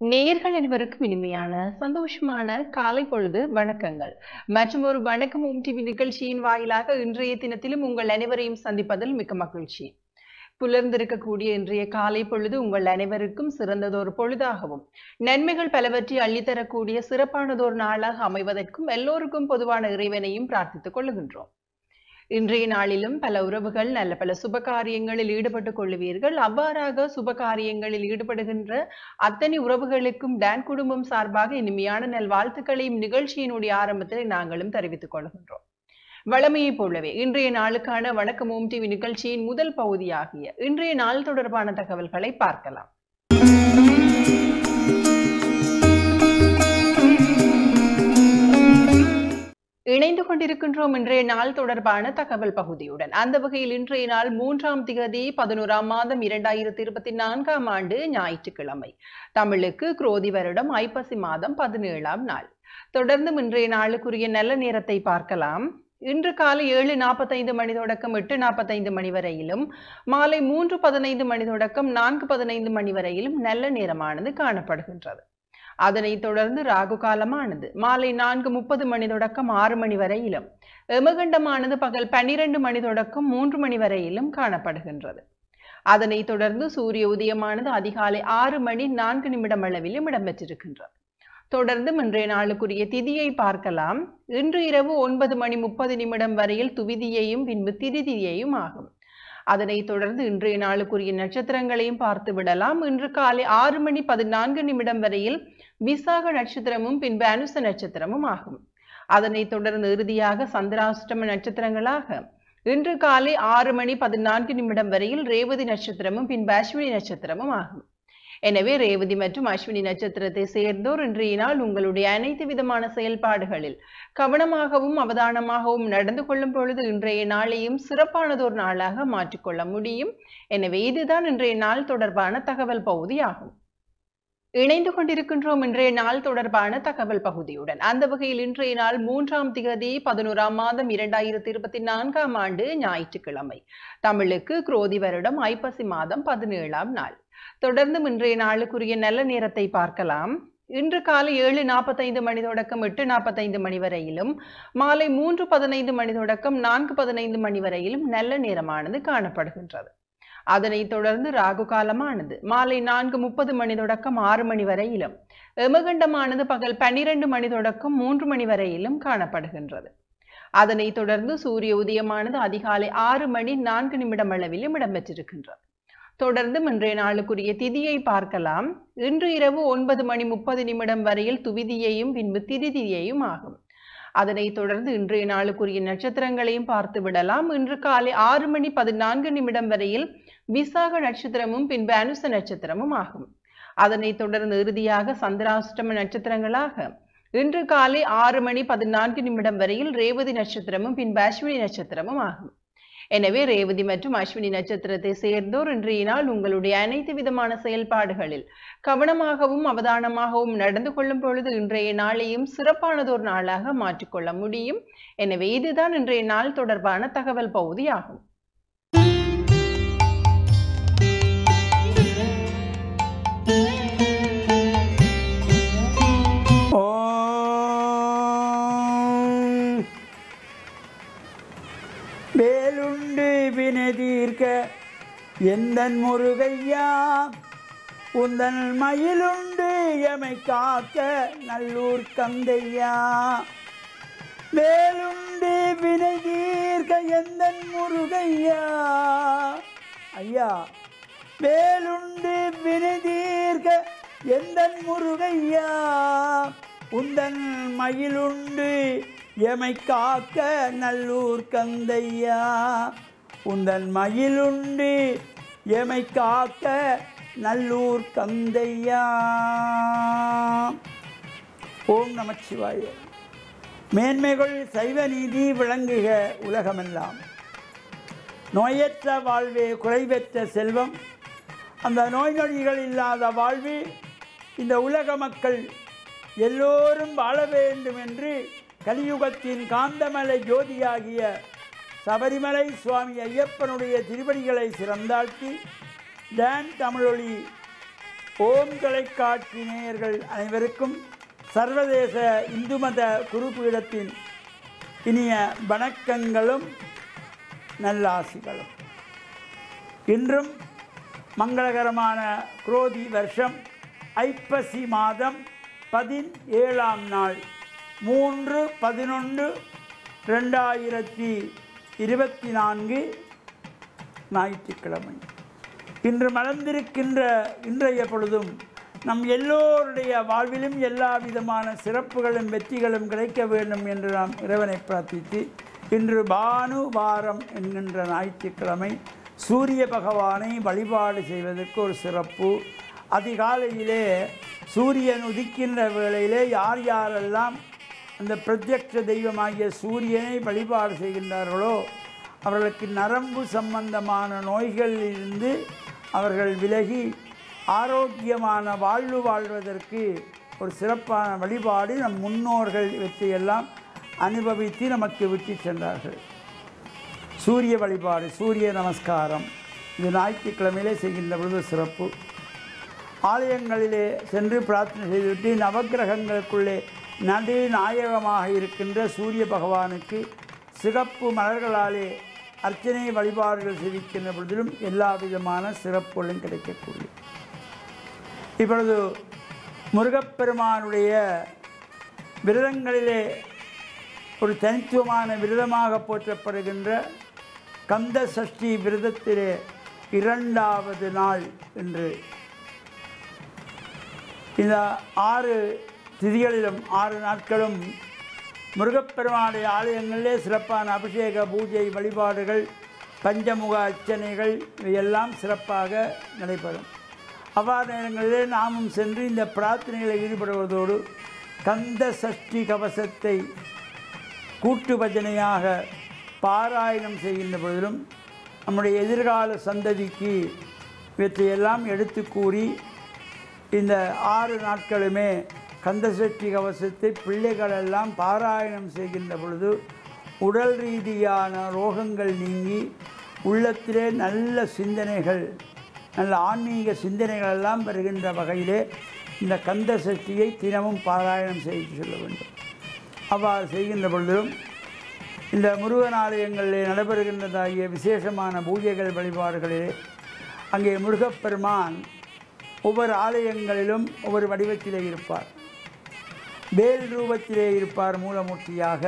நேயர்கள் அனைவருக்கும் இனிமையான சந்தோஷமான காலை பொழுது வணக்கங்கள் மற்றும் ஒரு வணக்கம் ஓம் டிவி நிகழ்ச்சியின் வாயிலாக இன்றைய தினத்திலும் உங்கள் அனைவரையும் சந்திப்பதில் மிக்க மகிழ்ச்சி புலர்ந்திருக்கக்கூடிய இன்றைய காலை பொழுது உங்கள் அனைவருக்கும் சிறந்ததொரு பொழுதாகவும் நன்மைகள் பலவற்றை அள்ளித்தரக்கூடிய சிறப்பானதொரு நாளாக அமைவதற்கும் எல்லோருக்கும் பொதுவான இறைவனையும் பிரார்த்தித்துக் கொள்ளுகின்றோம் இன்றைய நாளிலும் பல உறவுகள் நல்ல பல சுப காரியங்களில் ஈடுபட்டுக் கொள்ளுவீர்கள் அவ்வாறாக சுப காரியங்களில் ஈடுபடுகின்ற அத்தனை உறவுகளுக்கும் டான் குடும்பம் சார்பாக இனிமையான நல்வாழ்த்துக்களையும் நிகழ்ச்சியினுடைய ஆரம்பத்தில் நாங்களும் தெரிவித்துக் கொள்கின்றோம் வளமையைப் போலவே இன்றைய நாளுக்கான வணக்கம் ஓம் டிவி நிகழ்ச்சியின் முதல் பகுதியாகிய இன்றைய நாள் தொடர்பான தகவல்களை பார்க்கலாம் இணைந்து கொண்டிருக்கின்றோம் இன்றைய நாள் தொடர்பான தகவல் பகுதியுடன் அந்த வகையில் இன்றைய நாள் மூன்றாம் திகதி பதினோராம் மாதம் இரண்டாயிரத்தி இருபத்தி நான்காம் ஆண்டு ஞாயிற்றுக்கிழமை தமிழுக்கு குரோதி வருடம் ஐப்பசி மாதம் பதினேழாம் நாள் தொடர்ந்தும் இன்றைய நாளுக்குரிய நல்ல நேரத்தை பார்க்கலாம் இன்று காலை ஏழு நாற்பத்தைந்து மணி தொடக்கம் எட்டு நாற்பத்தைந்து மணி வரையிலும் மாலை மூன்று பதினைந்து மணி தொடக்கம் நான்கு பதினைந்து மணி வரையிலும் நல்ல நேரமானது காணப்படுகின்றது அதனைத் தொடர்ந்து ராகு காலமானது மாலை நான்கு முப்பது மணி தொடக்கம் ஆறு மணி வரையிலும் எமகண்டமானது பகல் பன்னிரண்டு மணி தொடக்கம் மூன்று மணி வரையிலும் காணப்படுகின்றது அதனைத் தொடர்ந்து சூரிய உதயமானது அதிகாலை ஆறு மணி நான்கு நிமிடம் அளவிலும் இடம்பெற்றிருக்கின்றது தொடர்ந்து இன்றைய நாளுக்குரிய திதியை பார்க்கலாம் இன்று இரவு ஒன்பது மணி முப்பது நிமிடம் வரையில் துவிதியையும் பின்பு திரிதியையும் ஆகும் அதனைத் தொடர்ந்து இன்றைய நாளுக்குரிய நட்சத்திரங்களையும் பார்த்து விடலாம் இன்று காலை ஆறு மணி பதினான்கு நிமிடம் வரையில் விசாக நட்சத்திரமும் பின்பு அனுச நட்சத்திரமும் ஆகும் அதனைத் தொடர்ந்து இறுதியாக சந்திராஷ்டம நட்சத்திரங்களாக இன்று காலை ஆறு மணி பதினான்கு நிமிடம் வரையில் ரேவதி நட்சத்திரமும் பின்பு அஸ்வினி நட்சத்திரமும் ஆகும் எனவே ரேவதி மற்றும் அஸ்வினி நட்சத்திரத்தை சேர்ந்தோர் இன்றைய நாள் உங்களுடைய அனைத்து விதமான செயல்பாடுகளில் கவனமாகவும் அவதானமாகவும் நடந்து கொள்ளும் பொழுது இன்றைய நாளையும் சிறப்பானதொரு நாளாக மாற்றிக்கொள்ள முடியும் எனவே இதுதான் இன்றைய நாள் தொடர்பான தகவல் பகுதி ஆகும் இணைந்து கொண்டிருக்கின்றோம் இன்றைய நாள் தொடர்பான தகவல் பகுதியுடன் அந்த வகையில் இன்றைய நாள் மூன்றாம் திகதி பதினோராம் மாதம் இரண்டாயிரத்தி இருபத்தி நான்காம் ஆண்டு ஞாயிற்றுக்கிழமை தமிழுக்கு குரோதி வருடம் ஐப்பசி மாதம் பதினேழாம் நாள் தொடர்ந்து இன்றைய நாளுக்குரிய நல்ல நேரத்தை பார்க்கலாம் இன்று காலை ஏழு நாற்பத்தைந்து மணி தொடக்கம் எட்டு நாற்பத்தைந்து மணி வரையிலும் மாலை மூன்று பதினைந்து மணி தொடக்கம் நான்கு பதினைந்து மணி வரையிலும் நல்ல நேரமானது காணப்படுகின்றது அதனைத் தொடர்ந்து ராகு காலமானது மாலை நான்கு முப்பது மணி தொடக்கம் ஆறு மணி வரையிலும் எமகண்டமானது பகல் பன்னிரண்டு மணி தொடக்கம் மூன்று மணி வரையிலும் காணப்படுகின்றது அதனைத் தொடர்ந்து சூரிய உதயமானது அதிகாலை ஆறு மணி நான்கு நிமிடம் அளவிலும் இடம்பெற்றிருக்கின்றது தொடர்ந்து இன்றைய நாளுக்குரிய திதியை பார்க்கலாம் இன்று இரவு ஒன்பது மணி முப்பது நிமிடம் வரையில் துவிதியையும் பின்பு திரிதியையும் ஆகும் அதனைத் தொடர்ந்து இன்றைய நாளுக்குரிய நட்சத்திரங்களையும் பார்த்து விடலாம் இன்று காலை ஆறு மணி பதினான்கு நிமிடம் வரையில் விசாக நட்சத்திரமும் பின்பு அனுச நட்சத்திரமும் ஆகும் அதனைத் தொடர்ந்து இறுதியாக சந்திராஷ்டம நட்சத்திரங்களாக இன்று காலை ஆறு மணி பதினான்கு நிமிடம் வரையில் ரேவதி நட்சத்திரமும் பின்பு அஸ்வினி நட்சத்திரமும் ஆகும் எனவே ரேவதி மற்றும் அஸ்வினி நட்சத்திரத்தை சேர்ந்தோர் இன்றைய நாள் உங்களுடைய அனைத்து விதமான செயல்பாடுகளில் கவனமாகவும் அவதானமாகவும் நடந்து கொள்ளும் பொழுது இன்றைய நாளையும் சிறப்பானதொரு நாளாக மாற்றிக்கொள்ள முடியும் எனவே இதுதான் இன்றைய நாள் தொடர்பான தகவல் பகுதி ஆகும் ஓம் வேலுண்டு வினதீர்க்க எந்தன் முருகையா உந்தன் மயிலுண்டு எமை காக்க நல்லூர் கந்தையா வேலுண்டு வினதீர்க்க எந்தன் முருகையா ஐயா வேலுண்டு வினதீர்க்க எந்தன் முருகையா உந்தன் மயிலுண்டு எமை காக்க நல்லூர் கந்தையா உந்தன் மயிலுண்டு எமை காக்க நல்லூர் கந்தையா ஓம் நமச்சிவாய மேன்மைகள் சைவ நீதி விளங்குக உலகமெல்லாம் நோயற்ற வாழ்வே குறைவற்ற செல்வம் அந்த நோய் நொடிகள் இல்லாத வாழ்வு இந்த உலக மக்கள் எல்லோரும் வாழ வேண்டும் என்று கலியுகத்தின் காந்தமலை ஜோதியாகிய சபரிமலை சுவாமி ஐயப்பனுடைய திருவடிகளை சிறந்தாழ்த்தி டான் தமிழொலி ஓம் தொலைக்காட்சி நேயர்கள் அனைவருக்கும் சர்வதேச இந்து மத குருபீடத்தின் இனிய வணக்கங்களும் நல்லாசிகளும் இன்றும் மங்களகரமான குரோதி வருஷம் ஐப்பசி மாதம் பதினேழாம் நாள் மூன்று பதினொன்று ரெண்டாயிரத்தி இருபத்தி நான்கு ஞாயிற்றுக்கிழமை இன்று மலர்ந்திருக்கின்ற இன்றைய பொழுதும் நம் எல்லோருடைய வாழ்விலும் எல்லா விதமான சிறப்புகளும் வெற்றிகளும் கிடைக்க வேண்டும் என்று நாம் இறைவனை பிரார்த்தித்து இன்று பானு வாரம் என்கின்ற ஞாயிற்றுக்கிழமை சூரிய பகவானை வழிபாடு செய்வதற்கு ஒரு சிறப்பு அதிகாலையிலே சூரியன் உதிக்கின்ற வேளையிலே யார் யாரெல்லாம் அந்த பிரத்யக்ஷ தெய்வமாகிய சூரியனை வழிபாடு செய்கின்றார்களோ அவர்களுக்கு நரம்பு சம்பந்தமான நோய்களிலிருந்து அவர்கள் விலகி ஆரோக்கியமான வாழ்வு வாழ்வதற்கு ஒரு சிறப்பான வழிபாடு நம் முன்னோர்கள் இவற்றையெல்லாம் அனுபவித்து நமக்கு விட்டு சென்றார்கள் சூரிய வழிபாடு சூரிய நமஸ்காரம் இது ஞாயிற்றுக்கிழமையிலே செய்கின்ற பொழுது சிறப்பு ஆலயங்களிலே சென்று பிரார்த்தனை செய்துவிட்டு நவக்கிரகங்களுக்குள்ளே நடு நாயகமாக இருக்கின்ற சூரிய பகவானுக்கு சிகப்பு மலர்களாலே அர்ச்சனை வழிபாடுகள் செய்விக்கின்ற பொழுதிலும் எல்லா விதமான சிறப்புகளும் கிடைக்கக்கூடிய இப்பொழுது முருகப்பெருமானுடைய விரதங்களிலே ஒரு தனித்துவமான விரதமாக போற்றப்படுகின்ற கந்த சஷ்டி விரதத்திலே இரண்டாவது நாள் என்று இந்த ஆறு திதிகளிலும் ஆறு நாட்களும் முருகப்பெருமானுடைய ஆலயங்களிலே சிறப்பான அபிஷேக பூஜை வழிபாடுகள் பஞ்சமுக அர்ச்சனைகள் இவையெல்லாம் சிறப்பாக நடைபெறும் அவ்வாறு நேரங்களிலே நாமும் சென்று இந்த பிரார்த்தனைகளில் ஈடுபடுவதோடு கந்த சஷ்டி கவசத்தை கூட்டு பஜனையாக பாராயணம் செய்கின்ற பொழுதிலும் நம்முடைய எதிர்கால சந்ததிக்கு இவற்றையெல்லாம் எடுத்து கூறி இந்த ஆறு நாட்களுமே கந்தசஷ்டி கவசத்தை பிள்ளைகளெல்லாம் பாராயணம் செய்கின்ற பொழுது உடல் ரீதியான ரோகங்கள் நீங்கி உள்ளத்திலே நல்ல சிந்தனைகள் நல்ல ஆன்மீக சிந்தனைகள் எல்லாம் வருகின்ற வகையிலே இந்த கந்த சஷ்டியை தினமும் பாராயணம் செய்து செல்ல வேண்டும் அவ்வாறு செய்கின்ற பொழுதிலும் இந்த முருகன் ஆலயங்களிலே நடைபெறுகின்றதாகிய விசேஷமான பூஜைகள் வழிபாடுகளிலே அங்கே முருகப்பெருமான் ஒவ்வொரு ஆலயங்களிலும் ஒவ்வொரு வடிவத்திலே இருப்பார் வேல் ரூபத்திலே இருப்பார் மூலமூர்த்தியாக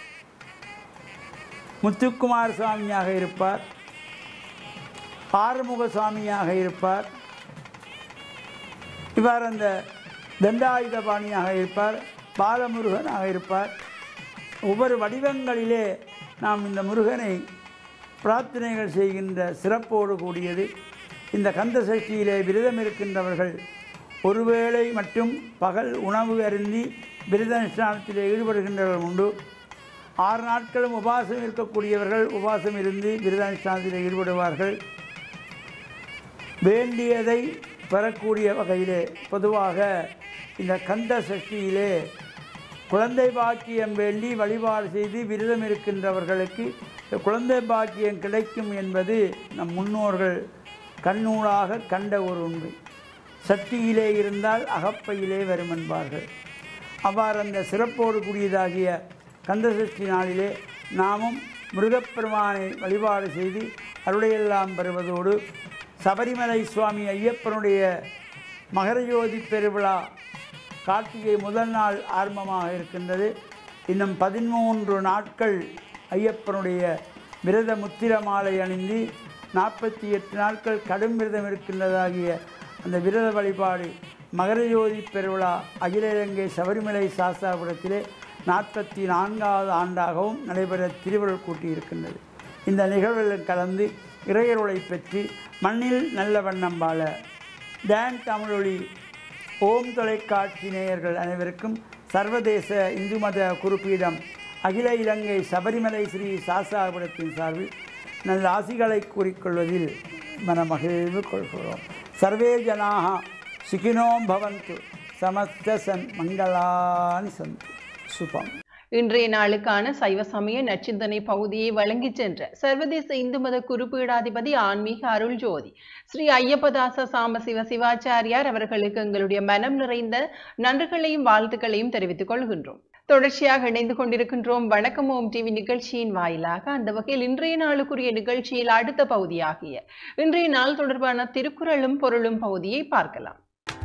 முத்துக்குமார் சுவாமியாக இருப்பார் ஆறுமுக சுவாமியாக இருப்பார் இவ்வாறு அந்த தண்டாயுதபாணியாக இருப்பார் பாலமுருகனாக இருப்பார் ஒவ்வொரு வடிவங்களிலே நாம் இந்த முருகனை பிரார்த்தனைகள் செய்கின்ற சிறப்போடு கூடியது இந்த கந்த சஷ்டியிலே விரதம் இருக்கின்றவர்கள் ஒருவேளை மட்டும் பகல் உணவு அருந்தி விரத அனுஷ்டானத்திலே ஈடுபடுகின்றவர்கள் உண்டு ஆறு நாட்களும் உபாசம் இருக்கக்கூடியவர்கள் உபாசம் இருந்து விரத அனுஷ்டானத்திலே ஈடுபடுவார்கள் வேண்டியதை பெறக்கூடிய வகையிலே பொதுவாக இந்த கந்த சஷ்டியிலே குழந்தை பாக்கியம் வேண்டி வழிபாடு செய்து விரதம் இருக்கின்றவர்களுக்கு இந்த குழந்தை பாக்கியம் கிடைக்கும் என்பது நம் முன்னோர்கள் கண்ணூடாக கண்ட ஒரு உண்மை சட்டியிலே இருந்தால் அகப்பையிலே வரும் என்பார்கள் அவ்வாறு அந்த சிறப்போடு கூடியதாகிய கந்தசஷ்டி நாளிலே நாமும் முருகப்பெருமானை வழிபாடு செய்து அருளையெல்லாம் பெறுவதோடு சபரிமலை சுவாமி ஐயப்பனுடைய மகரஜோதி பெருவிழா கார்த்திகை முதல் நாள் ஆரம்பமாக இருக்கின்றது இன்னும் பதிமூன்று நாட்கள் ஐயப்பனுடைய விரத முத்திர மாலை அணிந்து நாற்பத்தி எட்டு நாட்கள் கடும் விரதம் இருக்கின்றதாகிய அந்த விரத வழிபாடு மகரஜோதி பெருவிழா அகில இலங்கை சபரிமலை சாஸ்தாபுரத்திலே நாற்பத்தி நான்காவது ஆண்டாகவும் நடைபெற திருவருள் கூட்டியிருக்கின்றது இந்த நிகழ்வுகளில் கலந்து இறையருளை பெற்று மண்ணில் நல்ல வண்ணம் வாழ டான் தமிழொலி ஓம் தொலைக்காட்சி நேயர்கள் அனைவருக்கும் சர்வதேச இந்து மத குறிப்பீடம் அகில இலங்கை சபரிமலை ஸ்ரீ சாஸ்தாபுரத்தின் சார்பில் நல்ல ஆசிகளை கூறிக்கொள்வதில் மனமகிழ்வு கொள்கிறோம் சர்வே ஜனாக சுகினோ பவந்து சமஸ்த சன் மங்களானி சந்து சுபம் இன்றைய நாளுக்கான சைவ சமய நச்சிந்தனை பகுதியை வழங்கிச் சென்ற சர்வதேச இந்து மத குருபீடாதிபதி ஆன்மீக அருள் ஜோதி ஸ்ரீ ஐயப்பதாச சாம சிவ சிவாச்சாரியார் அவர்களுக்கு எங்களுடைய மனம் நிறைந்த நன்றிகளையும் வாழ்த்துக்களையும் தெரிவித்துக் கொள்கின்றோம் தொடர்ச்சியாக இணைந்து கொண்டிருக்கின்றோம் வணக்கம் ஓம் டிவி நிகழ்ச்சியின் வாயிலாக அந்த வகையில் இன்றைய நாளுக்குரிய நிகழ்ச்சியில் அடுத்த பகுதியாகிய இன்றைய நாள் தொடர்பான திருக்குறளும் பொருளும் பகுதியை பார்க்கலாம்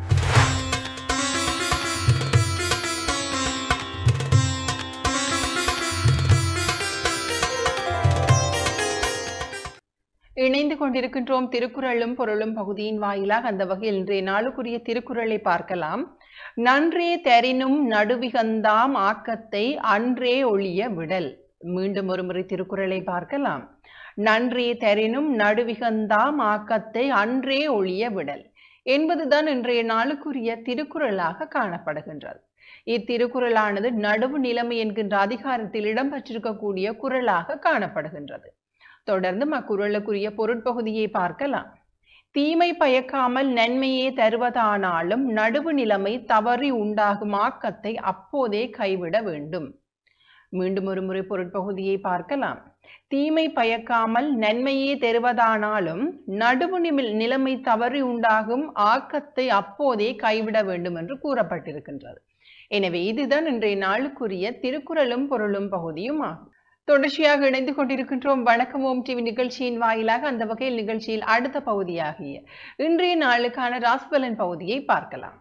இணைந்து கொண்டிருக்கின்றோம் திருக்குறளும் பொருளும் பகுதியின் வாயிலாக அந்த வகையில் இன்றைய நாளுக்குரிய திருக்குறளை பார்க்கலாம் நன்றே தெரினும் நடுவிகந்தாம் ஆக்கத்தை அன்றே ஒழிய விடல் மீண்டும் ஒருமுறை திருக்குறளை பார்க்கலாம் நன்றே தெரினும் நடுவிகந்தாம் ஆக்கத்தை அன்றே ஒழிய விடல் என்பதுதான் இன்றைய நாளுக்குரிய திருக்குறளாக காணப்படுகின்றது இத்திருக்குறளானது நடுவு நிலைமை என்கின்ற அதிகாரத்தில் இடம்பெற்றிருக்கக்கூடிய குரலாக காணப்படுகின்றது தொடர்ந்து அக்குறளுக்குரிய பொருட்பகுதியை பார்க்கலாம் தீமை பயக்காமல் நன்மையே தருவதானாலும் நடுவு நிலைமை தவறி உண்டாகும் ஆக்கத்தை அப்போதே கைவிட வேண்டும் மீண்டும் ஒரு முறை பொருட்பகுதியை பார்க்கலாம் தீமை பயக்காமல் நன்மையே தருவதானாலும் நடுவு நிலைமை தவறி உண்டாகும் ஆக்கத்தை அப்போதே கைவிட வேண்டும் என்று கூறப்பட்டிருக்கின்றது எனவே இதுதான் இன்றைய நாளுக்குரிய திருக்குறளும் பொருளும் பகுதியும் ஆகும் தொடர்ச்சியாக இணைந்து கொண்டிருக்கின்றோம் வணக்கம் ஓம் டிவி நிகழ்ச்சியின் வாயிலாக அந்த வகையில் நிகழ்ச்சியில் அடுத்த பகுதியாகிய இன்றைய நாளுக்கான ராசிபலன் பகுதியை பார்க்கலாம்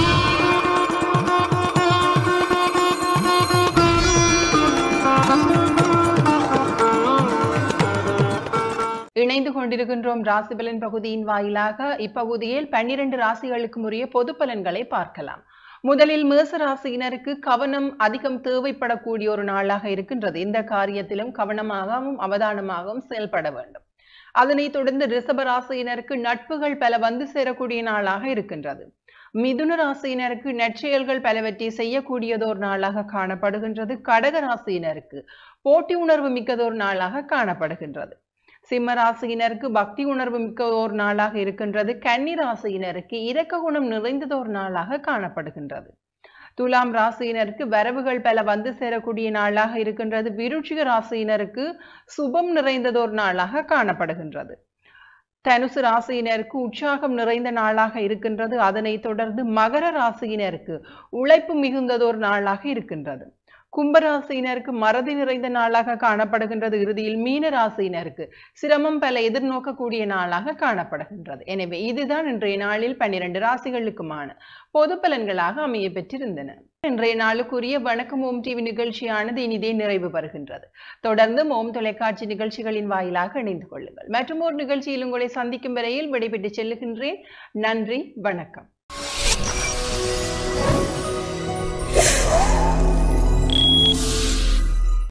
இணைந்து கொண்டிருக்கின்றோம் ராசிபலன் பகுதியின் வாயிலாக இப்பகுதியில் பன்னிரண்டு ராசிகளுக்கு உரிய பொது பலன்களை பார்க்கலாம் முதலில் மேச ராசியினருக்கு கவனம் அதிகம் தேவைப்படக்கூடிய ஒரு நாளாக இருக்கின்றது இந்த காரியத்திலும் கவனமாகவும் அவதானமாகவும் செயல்பட வேண்டும் அதனைத் தொடர்ந்து ரிஷப ராசியினருக்கு நட்புகள் பல வந்து சேரக்கூடிய நாளாக இருக்கின்றது மிதுன ராசியினருக்கு நற்செயல்கள் பலவற்றை செய்யக்கூடியதோர் நாளாக காணப்படுகின்றது கடக ராசியினருக்கு போட்டி உணர்வு மிக்கதோர் நாளாக காணப்படுகின்றது சிம்ம ராசியினருக்கு பக்தி உணர்வு மிக்க ஒரு நாளாக இருக்கின்றது கன்னி ராசியினருக்கு இரக்க குணம் நிறைந்ததோர் நாளாக காணப்படுகின்றது துலாம் ராசியினருக்கு வரவுகள் பல வந்து சேரக்கூடிய நாளாக இருக்கின்றது விருட்சிக ராசியினருக்கு சுபம் நிறைந்ததோர் நாளாக காணப்படுகின்றது தனுசு ராசியினருக்கு உற்சாகம் நிறைந்த நாளாக இருக்கின்றது அதனைத் தொடர்ந்து மகர ராசியினருக்கு உழைப்பு மிகுந்ததோர் நாளாக இருக்கின்றது கும்பராசியினருக்கு மறதி நிறைந்த நாளாக காணப்படுகின்றது இறுதியில் மீன ராசியினருக்கு சிரமம் பல எதிர்நோக்கக்கூடிய நாளாக காணப்படுகின்றது எனவே இதுதான் இன்றைய நாளில் பன்னிரண்டு ராசிகளுக்குமான பொது பலன்களாக அமைய பெற்றிருந்தன இன்றைய நாளுக்குரிய வணக்கம் ஓம் டிவி நிகழ்ச்சியானது இனிதே நிறைவு பெறுகின்றது தொடர்ந்து ஓம் தொலைக்காட்சி நிகழ்ச்சிகளின் வாயிலாக இணைந்து கொள்ளுங்கள் மற்றும் ஒரு நிகழ்ச்சியில் உங்களை சந்திக்கும் வரையில் விடைபெற்று செல்லுகின்றேன் நன்றி வணக்கம்